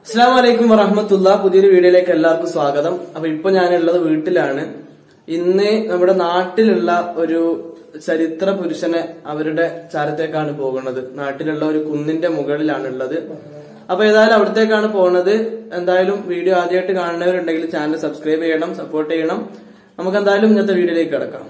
അസ്സാം വലൈക്കും വറഹമത്തുള്ള പുതിയൊരു വീഡിയോയിലേക്ക് എല്ലാവർക്കും സ്വാഗതം അപ്പൊ ഇപ്പൊ ഞാനുള്ളത് വീട്ടിലാണ് ഇന്ന് നമ്മുടെ നാട്ടിലുള്ള ഒരു ചരിത്ര പുരുഷനെ അവരുടെ ചാരത്തേക്കാണ് പോകുന്നത് നാട്ടിലുള്ള ഒരു കുന്നിന്റെ മുകളിലാണ് ഉള്ളത് അപ്പൊ ഏതായാലും അവിടത്തേക്കാണ് പോകുന്നത് എന്തായാലും വീഡിയോ ആദ്യമായിട്ട് കാണുന്നവരുണ്ടെങ്കിൽ ചാനൽ സബ്സ്ക്രൈബ് ചെയ്യണം സപ്പോർട്ട് ചെയ്യണം നമുക്ക് എന്തായാലും ഇന്നത്തെ വീഡിയോയിലേക്ക് കിടക്കാം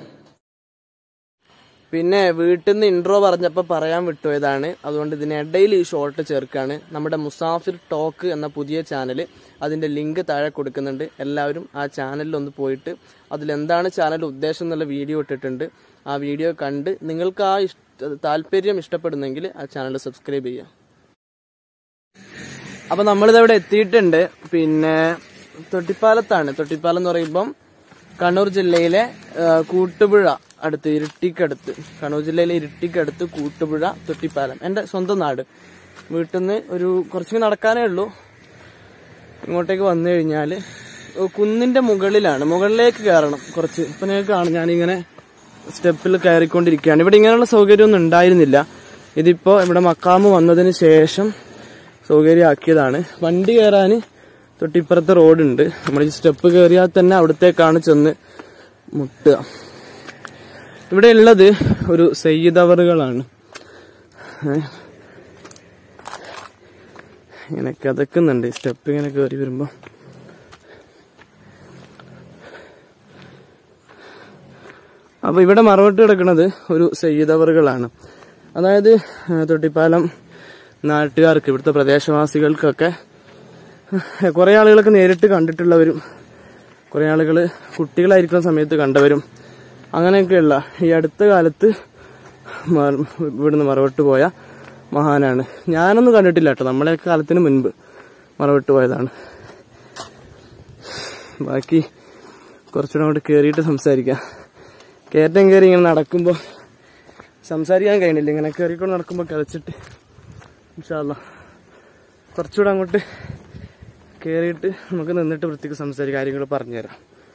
പിന്നെ വീട്ടിൽ നിന്ന് ഇൻട്രോ പറഞ്ഞപ്പോൾ പറയാൻ വിട്ടുപോയതാണ് അതുകൊണ്ട് ഇതിനിടയിൽ ഈ ഷോർട്ട് ചേർക്കാണ് നമ്മുടെ മുസാഫിർ ടോക്ക് എന്ന പുതിയ ചാനൽ അതിന്റെ ലിങ്ക് താഴെ കൊടുക്കുന്നുണ്ട് എല്ലാവരും ആ ചാനലിൽ ഒന്ന് പോയിട്ട് അതിലെന്താണ് ചാനൽ ഉദ്ദേശം എന്നുള്ള വീഡിയോ ഇട്ടിട്ടുണ്ട് ആ വീഡിയോ കണ്ട് നിങ്ങൾക്ക് ആ ഇഷ്ട താല്പര്യം ഇഷ്ടപ്പെടുന്നെങ്കിൽ ആ ചാനൽ സബ്സ്ക്രൈബ് ചെയ്യാം അപ്പൊ നമ്മളിതവിടെ എത്തിയിട്ടുണ്ട് പിന്നെ തൊട്ടിപ്പാലത്താണ് തൊട്ടിപ്പാലം എന്ന് പറയുമ്പം കണ്ണൂർ ജില്ലയിലെ ആ, കൂട്ടുപുഴ അടുത്ത് ഇരിട്ടിക്കടുത്ത് കണ്ണൂർ ജില്ലയിലെ ഇരിട്ടിക്കടുത്ത് കൂട്ടുപുഴ തൊട്ടിപ്പാലം എന്റെ സ്വന്തം നാട് വീട്ടിൽ നിന്ന് ഒരു കുറച്ച് നടക്കാനേ ഉള്ളൂ ഇങ്ങോട്ടേക്ക് വന്നു കഴിഞ്ഞാൽ കുന്നിന്റെ മുകളിലാണ് മുകളിലേക്ക് കയറണം കുറച്ച് ഇപ്പൊ നിങ്ങൾക്ക് കാണും ഞാനിങ്ങനെ സ്റ്റെപ്പിൽ കയറിക്കൊണ്ടിരിക്കുകയാണ് ഇവിടെ ഇങ്ങനെയുള്ള സൗകര്യമൊന്നും ഉണ്ടായിരുന്നില്ല ഇതിപ്പോ ഇവിടെ മക്കാമ് വന്നതിന് ശേഷം സൗകര്യമാക്കിയതാണ് വണ്ടി കയറാൻ തൊട്ടിപ്പുറത്തെ റോഡുണ്ട് നമ്മൾ ഈ സ്റ്റെപ്പ് കയറിയാൽ തന്നെ അവിടത്തേക്കാണ് ചെന്ന് മുട്ടുക ഇവിടെ ഉള്ളത് ഒരു സയ്യിദവറുകളാണ് ഏഹ്. ഇങ്ങനെ കിതക്കുന്നുണ്ട് സ്റ്റെപ്പ് ഇങ്ങനെ കയറി വരുമ്പോ അപ്പൊ ഇവിടെ മറവട്ട് കിടക്കുന്നത് ഒരു സയ്യിദവറുകളാണ് അതായത് ആ, തൊട്ടിപ്പാലം നാട്ടുകാർക്ക് ഇവിടുത്തെ പ്രദേശവാസികൾക്കൊക്കെ കുറെ ആളുകളൊക്കെ നേരിട്ട് കണ്ടിട്ടുള്ളവരും കുറെ ആളുകൾ കുട്ടികളായിരിക്കുന്ന സമയത്ത് കണ്ടവരും അങ്ങനെയൊക്കെയുള്ള ഈ അടുത്ത കാലത്ത് മറ- ഇവിടുന്ന് മറവിട്ട് പോയ മഹാനാണ് ഞാനൊന്നും കണ്ടിട്ടില്ല കേട്ടോ നമ്മളെ കാലത്തിന് മുൻപ് മറവിട്ട് പോയതാണ് ബാക്കി കുറച്ചുകൂടെ അങ്ങോട്ട് കയറിയിട്ട് സംസാരിക്കാം കയറ്റം കയറി ഇങ്ങനെ നടക്കുമ്പോൾ സംസാരിക്കാൻ കഴിയണില്ല ഇങ്ങനെ കയറിക്കൊണ്ട് നടക്കുമ്പോൾ കിതച്ചിട്ട് ഇൻഷാല്ല കുറച്ചുകൂടെ അങ്ങോട്ട് കയറിയിട്ട് നമുക്ക് നിന്നിട്ട് വൃത്തിക്ക് സംസാരിക്കാം കാര്യങ്ങൾ പറഞ്ഞുതരാം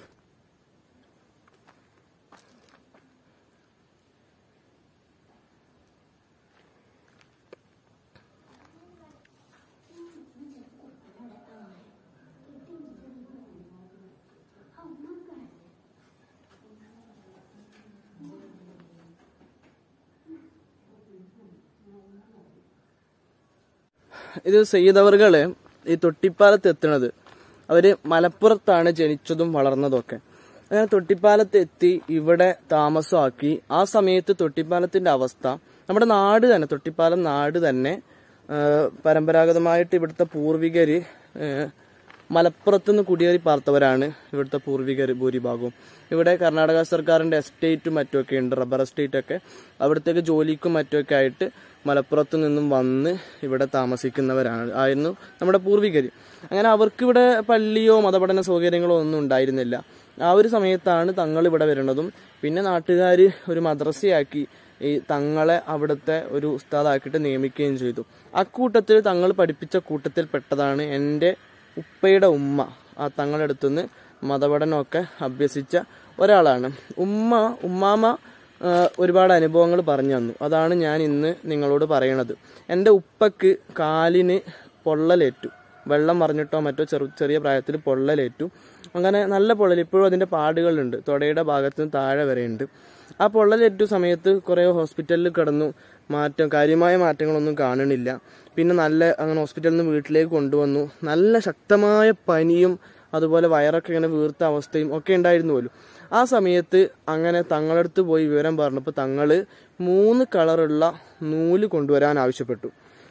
ഇത് സയ്യിദവറുകള് ഈ തൊട്ടിപ്പാലത്ത് എത്തണത് അവര് മലപ്പുറത്താണ് ജനിച്ചതും വളർന്നതും ഒക്കെ അങ്ങനെ തൊട്ടിപ്പാലത്ത് എത്തി ഇവിടെ താമസമാക്കി ആ സമയത്ത് തൊട്ടിപ്പാലത്തിന്റെ അവസ്ഥ നമ്മുടെ നാട് തന്നെ തൊട്ടിപ്പാലം നാട് തന്നെ ആ, പരമ്പരാഗതമായിട്ട് ഇവിടുത്തെ പൂർവികര് ആ, മലപ്പുറത്ത് നിന്ന് കുടിയേറി പാർത്തവരാണ് ഇവിടുത്തെ പൂർവികർ ഭൂരിഭാഗവും ഇവിടെ കർണാടക സർക്കാരിന്റെ എസ്റ്റേറ്റും മറ്റുമൊക്കെ ഉണ്ട് റബ്ബർ എസ്റ്റേറ്റ് ഒക്കെ അവിടത്തേക്ക് ജോലിക്കും മറ്റുമൊക്കെ ആയിട്ട് മലപ്പുറത്ത് നിന്നും വന്ന് ഇവിടെ താമസിക്കുന്നവരാണ് ആയിരുന്നു നമ്മുടെ പൂർവികർ അങ്ങനെ അവർക്ക് ഇവിടെ പള്ളിയോ മതപഠന സൗകര്യങ്ങളോ ഒന്നും ഉണ്ടായിരുന്നില്ല ആ ഒരു സമയത്താണ് തങ്ങൾ ഇവിടെ വരുന്നതും പിന്നെ നാട്ടുകാർ ഒരു മദ്രസയാക്കി ഈ തങ്ങളെ അവിടുത്തെ ഒരു ഉസ്താദാക്കിയിട്ട് നിയമിക്കുകയും ചെയ്തു അക്കൂട്ടത്തിൽ തങ്ങൾ പഠിപ്പിച്ച കൂട്ടത്തിൽ പെട്ടതാണ് എൻ്റെ ഉപ്പയുടെ ഉമ്മ ആ തങ്ങളുടെ അടുത്തുനിന്ന് മതപഠനമൊക്കെ അഭ്യസിച്ച ഒരാളാണ് ഉമ്മ ഉമ്മാമ ആ, ഒരുപാട് അനുഭവങ്ങൾ പറഞ്ഞു തന്നു അതാണ് ഞാൻ ഇന്ന് നിങ്ങളോട് പറയണത് എൻ്റെ ഉപ്പക്ക് കാലിന് പൊള്ളലേറ്റു വെള്ളം മറിഞ്ഞിട്ടോ മറ്റോ ചെറു ചെറിയ പ്രായത്തിൽ പൊള്ളലേറ്റു അങ്ങനെ നല്ല പൊള്ളൽ ഇപ്പോഴും അതിൻ്റെ പാടുകളുണ്ട് തൊടയുടെ ഭാഗത്ത് നിന്ന് താഴെ വരെയുണ്ട് ആ പൊള്ളലേറ്റ സമയത്ത് കുറേ ഹോസ്പിറ്റലിൽ കിടന്നു മാറ്റം കാര്യമായ മാറ്റങ്ങളൊന്നും കാണണില്ല പിന്നെ നല്ല അങ്ങനെ ഹോസ്പിറ്റലിൽ നിന്ന് വീട്ടിലേക്ക് കൊണ്ടുവന്നു നല്ല ശക്തമായ പനിയും അതുപോലെ വയറൊക്കെ ഇങ്ങനെ വീർത്ത അവസ്ഥയും ഒക്കെ ഉണ്ടായിരുന്നു പോലും ആ സമയത്ത് അങ്ങനെ തങ്ങളടുത്ത് പോയി വിവരം പറഞ്ഞപ്പോൾ തങ്ങള് മൂന്ന് കളറുള്ള നൂല് കൊണ്ടുവരാൻ ആവശ്യപ്പെട്ടു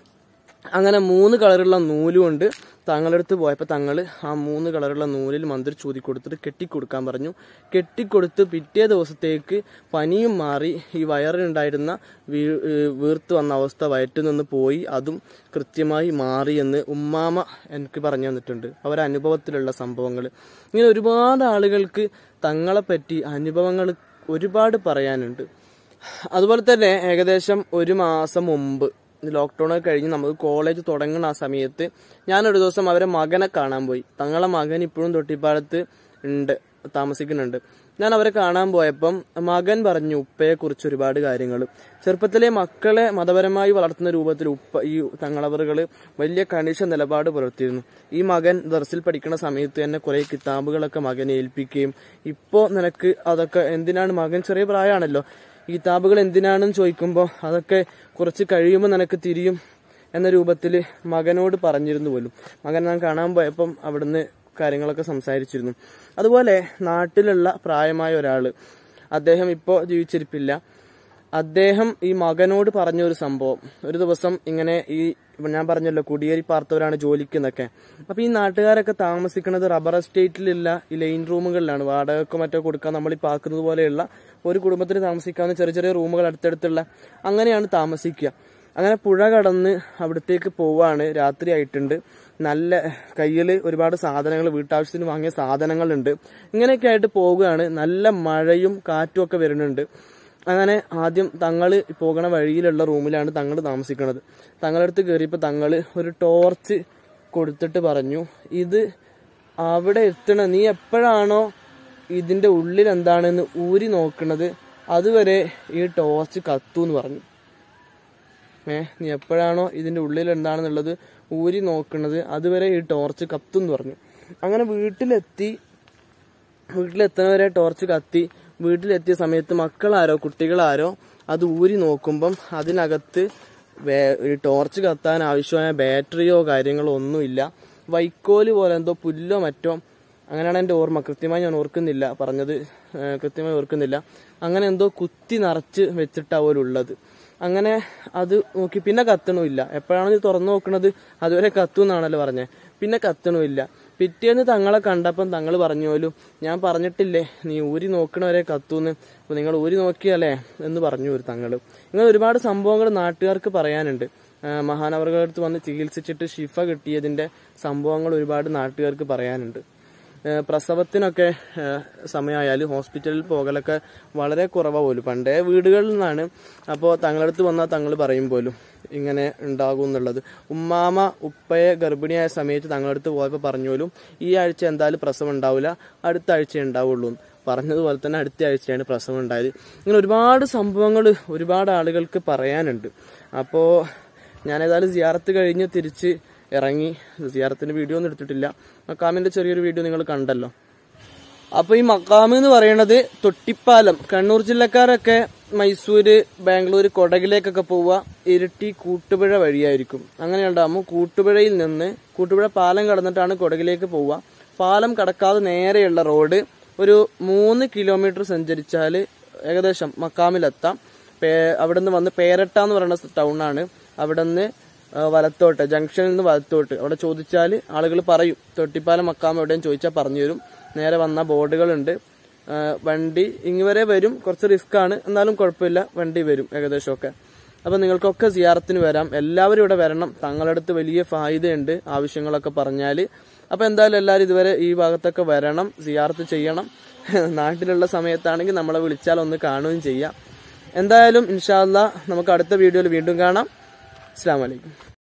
അങ്ങനെ മൂന്ന് കളറുള്ള നൂല് കൊണ്ട് തങ്ങളടുത്ത് പോയപ്പോൾ തങ്ങൾ ആ മൂന്ന് കളറുള്ള നൂലിൽ മന്ത്രി ചൂതി കൊടുത്തിട്ട് കെട്ടിക്കൊടുക്കാൻ പറഞ്ഞു കെട്ടിക്കൊടുത്ത് പിറ്റേ ദിവസത്തേക്ക് പനിയും മാറി ഈ വയറിനുണ്ടായിരുന്ന വീ- ഏഹ് വീർത്ത് വന്ന അവസ്ഥ വയറ്റിൽ നിന്ന് പോയി അതും കൃത്യമായി മാറി എന്ന് ഉമ്മാമ എനിക്ക് പറഞ്ഞു തന്നിട്ടുണ്ട് അവരുടെ അനുഭവത്തിലുള്ള സംഭവങ്ങൾ ഇങ്ങനെ ഒരുപാട് ആളുകൾക്ക് തങ്ങളെപ്പറ്റി അനുഭവങ്ങൾ ഒരുപാട് പറയാനുണ്ട് അതുപോലെ തന്നെ ഏകദേശം ഒരു മാസം മുമ്പ് ലോക്ക്ഡൌൺ ഒക്കെ കഴിഞ്ഞ് നമുക്ക് കോളേജ് തുടങ്ങുന്ന ആ സമയത്ത് ഞാനൊരു ദിവസം അവരെ മകനെ കാണാൻ പോയി തങ്ങളെ മകൻ ഇപ്പോഴും തൊട്ടിപ്പാലത്ത് ഉണ്ട് താമസിക്കുന്നുണ്ട് ഞാൻ അവരെ കാണാൻ പോയപ്പം മകൻ പറഞ്ഞു ഉപ്പയെ കുറിച്ച് ഒരുപാട് കാര്യങ്ങൾ ചെറുപ്പത്തിലെ മക്കളെ മതപരമായി വളർത്തുന്ന രൂപത്തിൽ ഉപ്പ ഈ തങ്ങളവറുകൾ വലിയ കണിശ നിലപാട് പുലർത്തിയിരുന്നു ഈ മകൻ ദർസിൽ പഠിക്കുന്ന സമയത്ത് തന്നെ കുറെ കിതാബുകളൊക്കെ മകനെ ഏൽപ്പിക്കുകയും ഇപ്പോ നിനക്ക് അതൊക്കെ എന്തിനാണ് മകൻ ചെറിയ പ്രായമാണല്ലോ ഈ കിതാബുകൾ എന്തിനാണെന്ന് ചോദിക്കുമ്പോൾ അതൊക്കെ കുറച്ച് കഴിയുമ്പോൾ നിനക്ക് തിരിയും എന്ന രൂപത്തിൽ മകനോട് പറഞ്ഞിരുന്നു പോലും മകൻ ഞാൻ കാണാൻ പോയപ്പം അവിടുന്ന് കാര്യങ്ങളൊക്കെ സംസാരിച്ചിരുന്നു അതുപോലെ നാട്ടിലുള്ള പ്രായമായ ഒരാള് അദ്ദേഹം ഇപ്പോൾ ജീവിച്ചിരിപ്പില്ല അദ്ദേഹം ഈ മകനോട് പറഞ്ഞ ഒരു സംഭവം ഒരു ദിവസം ഇങ്ങനെ ഈ ഇപ്പൊ ഞാൻ പറഞ്ഞല്ലോ കുടിയേറി പാർത്തവരാണ് ജോലിക്കുന്നൊക്കെ അപ്പൊ ഈ നാട്ടുകാരൊക്കെ താമസിക്കുന്നത് റബ്ബർ എസ്റ്റേറ്റിലുള്ള ഈ ലൈൻ റൂമുകളിലാണ് വാടകയ്ക്കോ മറ്റോ കൊടുക്കാൻ നമ്മൾ ഈ പാക്കുന്നത് പോലെയുള്ള ഒരു കുടുംബത്തിന് താമസിക്കാവുന്ന ചെറിയ ചെറിയ റൂമുകൾ അടുത്തടുത്തുള്ള അങ്ങനെയാണ് താമസിക്കുക അങ്ങനെ പുഴ കടന്ന് അവിടത്തേക്ക് പോവാണ് രാത്രി ആയിട്ടുണ്ട് നല്ല കയ്യിൽ ഒരുപാട് സാധനങ്ങൾ വീട്ടാവശ്യത്തിന് വാങ്ങിയ സാധനങ്ങളുണ്ട് ഇങ്ങനെയൊക്കെ ആയിട്ട് പോവുകയാണ് നല്ല മഴയും കാറ്റും ഒക്കെ വരുന്നുണ്ട് അങ്ങനെ ആദ്യം തങ്ങൾ പോകണ വഴിയിലുള്ള റൂമിലാണ് തങ്ങൾ താമസിക്കുന്നത് തങ്ങളടുത്ത് കയറിയപ്പോൾ തങ്ങൾ ഒരു ടോർച്ച് കൊടുത്തിട്ട് പറഞ്ഞു ഇത് അവിടെ എത്തണ നീ എപ്പോഴാണോ ഇതിന്റെ ഉള്ളിൽ എന്താണെന്ന് ഊരി നോക്കണത് അതുവരെ ഈ ടോർച്ച് കത്തു എന്ന് പറഞ്ഞു ഏ നീ എപ്പോഴാണോ ഇതിന്റെ ഉള്ളിൽ എന്താണെന്നുള്ളത് ഊരി നോക്കണത് അതുവരെ ഈ ടോർച്ച് കത്തും എന്ന് പറഞ്ഞു അങ്ങനെ വീട്ടിലെത്തി വീട്ടിലെത്തുന്നവരെ ടോർച്ച് കത്തി വീട്ടിലെത്തിയ സമയത്ത് മക്കളാരോ കുട്ടികളാരോ അത് ഊരി നോക്കുമ്പം അതിനകത്ത് വേ- ഈ ടോർച്ച് കത്താൻ ആവശ്യമായ ബാറ്ററിയോ കാര്യങ്ങളോ ഒന്നുമില്ല വൈക്കോല് പോലെ എന്തോ പുല്ലോ മറ്റോ അങ്ങനെയാണ് എൻ്റെ ഓർമ്മ കൃത്യമായി ഞാൻ ഓർക്കുന്നില്ല പറഞ്ഞത് ഏഹ്, കൃത്യമായി ഓർക്കുന്നില്ല അങ്ങനെ എന്തോ കുത്തി നിറച്ച് വെച്ചിട്ടാവും ഉള്ളത് അങ്ങനെ അത് നോക്കി പിന്നെ കത്തണമില്ല എപ്പോഴാണ് നീ തുറന്നു നോക്കണത് അതുവരെ കത്തു എന്നാണല്ലോ പറഞ്ഞത് പിന്നെ കത്തണമില്ല പിറ്റേന്ന് തങ്ങളെ കണ്ടപ്പം തങ്ങൾ പറഞ്ഞു പോലും ഞാൻ പറഞ്ഞിട്ടില്ലേ നീ ഊരി നോക്കണവരെ കത്തൂന്ന് അപ്പൊ നിങ്ങൾ ഊരി നോക്കിയല്ലേ എന്ന് പറഞ്ഞു ഒരു തങ്ങള് ഇങ്ങനെ ഒരുപാട് സംഭവങ്ങൾ നാട്ടുകാർക്ക് പറയാനുണ്ട് ആ, മഹാനവറുകളുടെ അടുത്ത് വന്ന് ചികിത്സിച്ചിട്ട് ഷിഫ കിട്ടിയതിന്റെ സംഭവങ്ങൾ ഒരുപാട് നാട്ടുകാർക്ക് പറയാനുണ്ട് ഏഹ് പ്രസവത്തിനൊക്കെ സമയമായാൽ ഹോസ്പിറ്റലിൽ പോകലൊക്കെ വളരെ കുറവാ പോലും പണ്ടേ വീടുകളിൽ നിന്നാണ് അപ്പോൾ തങ്ങളടുത്ത് വന്നാൽ തങ്ങൾ പറയും പോലും ഇങ്ങനെ ഉണ്ടാകും എന്നുള്ളത് ഉമ്മാമ ഉപ്പയെ ഗർഭിണിയായ സമയത്ത് തങ്ങളടുത്ത് പോയപ്പോൾ പറഞ്ഞു പോലും ഈ ആഴ്ച എന്തായാലും പ്രസവം ഉണ്ടാവില്ല അടുത്ത ആഴ്ച ഉണ്ടാവുള്ളൂ എന്ന്. പറഞ്ഞതുപോലെ തന്നെ അടുത്ത ആഴ്ചയാണ് പ്രസവം ഉണ്ടായത് ഇങ്ങനെ ഒരുപാട് സംഭവങ്ങൾ ഒരുപാട് ആളുകൾക്ക് പറയാനുണ്ട് അപ്പോൾ ഞാൻ ഏതായാലും സിയാറത്ത് കഴിഞ്ഞ് തിരിച്ച് ഇറങ്ങി സിയാറത്തിന്റെ വീഡിയോ ഒന്നും എടുത്തിട്ടില്ല മക്കാമിന്റെ ചെറിയൊരു വീഡിയോ നിങ്ങൾ കണ്ടല്ലോ അപ്പൊ ഈ മക്കാമ് എന്ന് പറയുന്നത് തൊട്ടിപ്പാലം കണ്ണൂർ ജില്ലക്കാരൊക്കെ മൈസൂര് ബാംഗ്ലൂര് കൊടകിലേക്കൊക്കെ പോവുക ഇരട്ടി കൂട്ടുപുഴ വഴിയായിരിക്കും അങ്ങനെ ഉണ്ടാകുമ്പോൾ കൂട്ടുപുഴയിൽ നിന്ന് കൂട്ടുപുഴ പാലം കടന്നിട്ടാണ് കൊടകിലേക്ക് പോവുക പാലം കടക്കാതെ നേരെയുള്ള റോഡ് ഒരു മൂന്ന് കിലോമീറ്റർ സഞ്ചരിച്ചാൽ ഏകദേശം മക്കാമിലെത്താം പേ അവിടെ നിന്ന് വന്ന് പേരട്ട എന്ന് പറയുന്ന ടൗണാണ് അവിടെ നിന്ന് ആ, വലത്തോട്ട് ജംഗ്ഷനിൽ നിന്ന് വലത്തോട്ട് അവിടെ ചോദിച്ചാൽ ആളുകൾ പറയും തൊട്ടിപ്പാലം മക്കാം എവിടെയും ചോദിച്ചാൽ പറഞ്ഞു തരും നേരെ വന്ന ബോർഡുകളുണ്ട് ആ, വണ്ടി ഇങ്ങ് വരെ വരും കുറച്ച് റിസ്ക് ആണ് എന്നാലും കുഴപ്പമില്ല വണ്ടി വരും ഏകദേശമൊക്കെ അപ്പൊ നിങ്ങൾക്കൊക്കെ സിയാറത്തിന് വരാം എല്ലാവരും ഇവിടെ വരണം തങ്ങളുടെ അടുത്ത് വലിയ ഫായിദയുണ്ട് ആവശ്യങ്ങളൊക്കെ പറഞ്ഞാൽ അപ്പൊ എന്തായാലും എല്ലാവരും ഇതുവരെ ഈ ഭാഗത്തൊക്കെ വരണം സിയാറത്ത് ചെയ്യണം നാട്ടിലുള്ള സമയത്താണെങ്കിൽ നമ്മളെ വിളിച്ചാൽ ഒന്ന് കാണുകയും ചെയ്യാം എന്തായാലും ഇൻഷാല്ല നമുക്ക് അടുത്ത വീഡിയോയിൽ വീണ്ടും കാണാം അസ്സാം വലൈക്കും